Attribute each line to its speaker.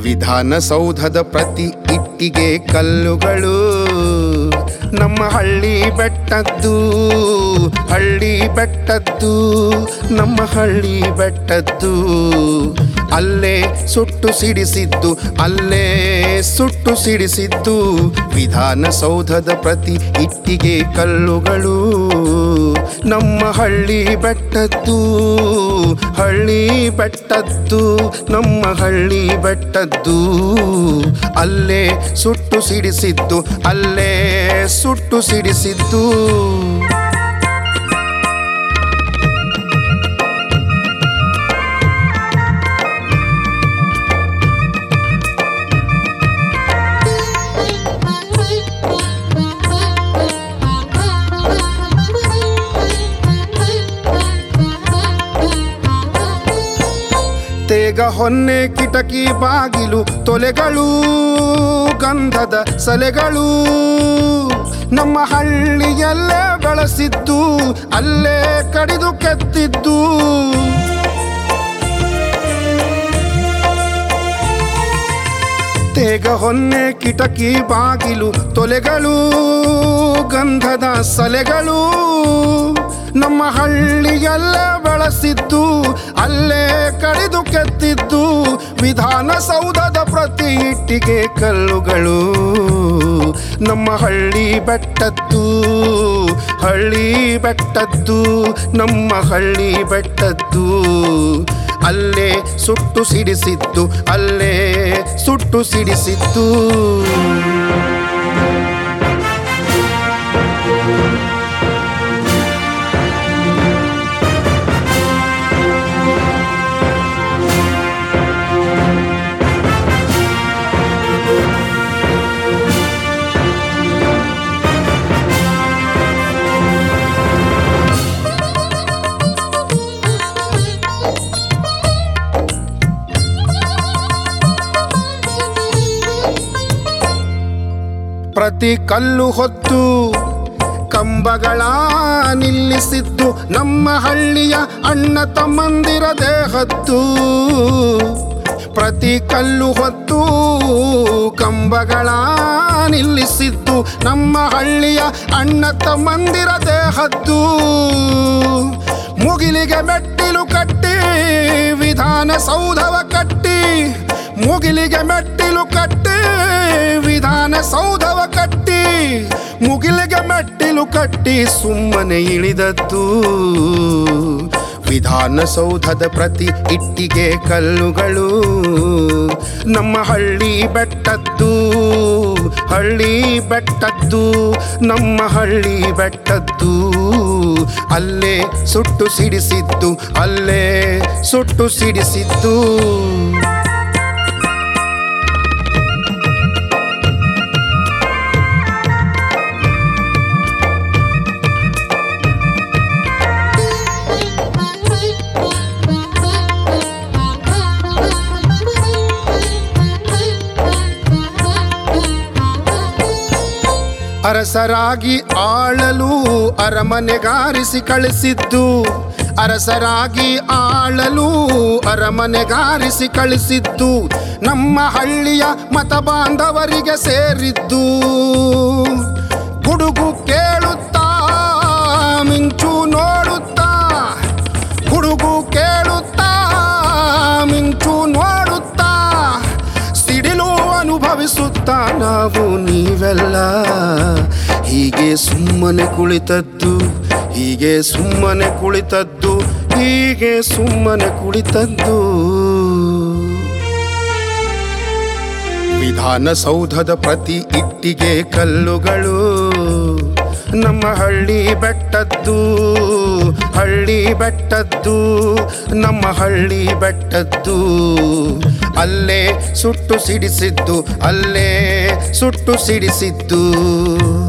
Speaker 1: ವಿಧಾನಸೌಧದ ಪ್ರತಿ ಇಟ್ಟಿಗೆ ಕಲ್ಲುಗಳು ನಮ್ಮ ಹಳ್ಳಿ ಬೆಟ್ಟದ್ದು ಹಳ್ಳಿ ಬೆಟ್ಟದ್ದು ನಮ್ಮ ಹಳ್ಳಿ ಬೆಟ್ಟದ್ದು ಅಲ್ಲೇ ಸುಟ್ಟು ಸಿಡಿಸಿದ್ದು ಅಲ್ಲೇ ಸುಟ್ಟು ಸಿಡಿಸಿದ್ದು ವಿಧಾನಸೌಧದ ಪ್ರತಿ ಇಟ್ಟಿಗೆ ಕಲ್ಲುಗಳು ನಮ್ಮ ಹಳ್ಳಿ ಬೆಟ್ಟದ್ದು ಹಳ್ಳಿ ಬೆಟ್ಟದ್ದು ನಮ್ಮ ಹಳ್ಳಿ ಬೆಟ್ಟದ್ದು ಅಲ್ಲೇ ಸುಟ್ಟು ಸಿಡಿಸಿದ್ದು ಅಲ್ಲೇ ಸುಟ್ಟು ಸಿಡಿಸಿದ್ದು ತೇಗ ಹೊನ್ನೆ ಕಿಟಕಿ ಬಾಗಿಲು ತೊಲೆಗಳು ಗಂಧದ ಸಲೆಗಳು ನಮ್ಮ ಹಳ್ಳಿಯಲ್ಲೇ ಬೆಳೆಸಿದ್ದು ಅಲ್ಲೇ ಕಡಿದು ಕೆತ್ತಿದ್ದು ತೇಗ ಹೊನ್ನೆ ಕಿಟಕಿ ಬಾಗಿಲು ತೊಲೆಗಳು ಗಂಧದ ಸಲೆಗಳು ನಮ್ಮ ಹಳ್ಳಿಯಲ್ಲೇ ಬೆಳೆಸಿದ್ದು ಅಲ್ಲೇ ಕಡಿದು ಕೆತ್ತಿದ್ದು ವಿಧಾನಸೌಧದ ಪ್ರತಿ ಇಟ್ಟಿಗೆ ಕಲ್ಲುಗಳು ನಮ್ಮ ಹಳ್ಳಿ ಬೆಟ್ಟದ್ದು ಹಳ್ಳಿ ಬೆಟ್ಟದ್ದು ನಮ್ಮ ಹಳ್ಳಿ ಬೆಟ್ಟದ್ದು ಅಲ್ಲೇ ಸುಟ್ಟು ಸಿಡಿಸಿದ್ದು ಅಲ್ಲೇ ಸುಟ್ಟು ಸಿಡಿಸಿದ್ದು ಪ್ರತಿ ಕಲ್ಲು ಹೊತ್ತು ಕಂಬಗಳ ನಿಲ್ಲಿಸಿದ್ದು ನಮ್ಮ ಹಳ್ಳಿಯ ಅಣ್ಣ ತಮ್ಮಂದಿರ ದೇಹದ್ದು ಪ್ರತಿ ಕಲ್ಲು ಹೊತ್ತು ಕಂಬಗಳ ನಿಲ್ಲಿಸಿದ್ದು ನಮ್ಮ ಹಳ್ಳಿಯ ಅಣ್ಣ ತಮ್ಮಂದಿರ ದೇಹದ್ದು ಮುಗಿಲಿಗೆ ಮೆಟ್ಟಿಲು ಕಟ್ಟಿ ವಿಧಾನಸೌಧವ ಕಟ್ಟಿ ಮುಗಿಲಿಗೆ ಮೆಟ್ಟಿಲು ಕಟ್ಟಿ ವಿಧಾನಸೌಧವ ಕಟ್ಟಿ ಮುಗಿಲಿಗೆ ಮೆಟ್ಟಿಲು ಕಟ್ಟಿ ಸುಮ್ಮನೆ ಇಳಿದದ್ದು ವಿಧಾನಸೌಧದ ಪ್ರತಿ ಇಟ್ಟಿಗೆ ಕಲ್ಲುಗಳು ನಮ್ಮ ಹಳ್ಳಿ ಬೆಟ್ಟದ್ದು ಹಳ್ಳಿ ಬೆಟ್ಟದ್ದು ನಮ್ಮ ಹಳ್ಳಿ ಬೆಟ್ಟದ್ದು ಅಲ್ಲೇ ಸುಟ್ಟು ಸಿಡಿಸಿದ್ದು ಅಲ್ಲೇ ಸುಟ್ಟು ಸಿಡಿಸಿದ್ದು ಅರಸರಾಗಿ ಆಳಲು ಅರಮನೆಗಾರಿಸಿ ಕಳಿಸಿದ್ದು ಅರಸರಾಗಿ ಆಳಲು ಅರಮನೆಗಾರಿಸಿ ಕಳಿಸಿದ್ದು ನಮ್ಮ ಹಳ್ಳಿಯ ಮತ ಬಾಂಧವರಿಗೆ ಸೇರಿದ್ದು ಗುಡುಗು ಕೇಳುತ್ತಾ ಮಿಂಚು ನೋಡುತ್ತಾ ಗುಡುಗು ಕೇಳುತ್ತಾ ಮಿಂಚು ನೋಡುತ್ತಾ ಸಿಡಿಲು ಅನುಭವಿಸುತ್ತಾ ನಾವು ನೀವೆಲ್ಲ ಹೀಗೆ ಸುಮ್ಮನೆ ಕುಳಿತದ್ದು ಹೀಗೆ ಸುಮ್ಮನೆ ಕುಳಿತದ್ದು ಹೀಗೆ ಸುಮ್ಮನೆ ಕುಳಿತದ್ದು ವಿಧಾನಸೌಧದ ಪ್ರತಿ ಇಟ್ಟಿಗೆ ಕಲ್ಲುಗಳು ನಮ್ಮ ಹಳ್ಳಿ ಬೆಟ್ಟದ್ದು ಹಳ್ಳಿ ಬೆಟ್ಟದ್ದು ನಮ್ಮ ಹಳ್ಳಿ ಬೆಟ್ಟದ್ದು ಅಲ್ಲೇ ಸುಟ್ಟು ಸಿಡಿಸಿದ್ದು ಅಲ್ಲೇ ಸುಟ್ಟು ಸಿಡಿಸಿದ್ದು